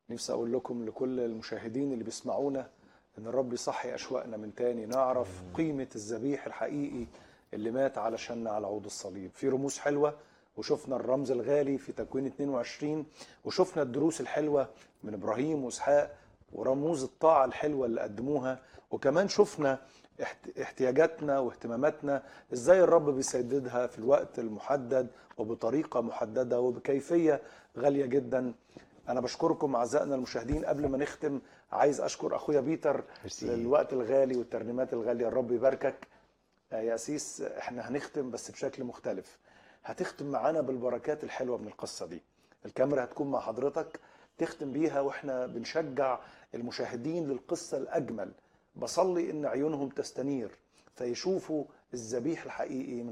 نفسي اقول لكم لكل المشاهدين اللي بيسمعونا ان الرب يصحي اشواقنا من تاني نعرف قيمه الذبيح الحقيقي اللي مات علشاننا على عود الصليب في رموز حلوه وشفنا الرمز الغالي في تكوين 22 وشفنا الدروس الحلوه من ابراهيم واسحاق ورموز الطاعه الحلوه اللي قدموها وكمان شفنا احت- احتياجاتنا واهتماماتنا ازاي الرب بيسددها في الوقت المحدد وبطريقه محدده وبكيفيه غاليه جدا انا بشكركم اعزائنا المشاهدين قبل ما نختم عايز اشكر اخويا بيتر ميرسي. للوقت الغالي والترنيمات الغاليه الرب يباركك آه، يا اسيس احنا هنختم بس بشكل مختلف هتختم معانا بالبركات الحلوه من القصه دي الكاميرا هتكون مع حضرتك تختم بيها واحنا بنشجع المشاهدين للقصه الاجمل بصلي ان عيونهم تستنير فيشوفوا الذبيح الحقيقي من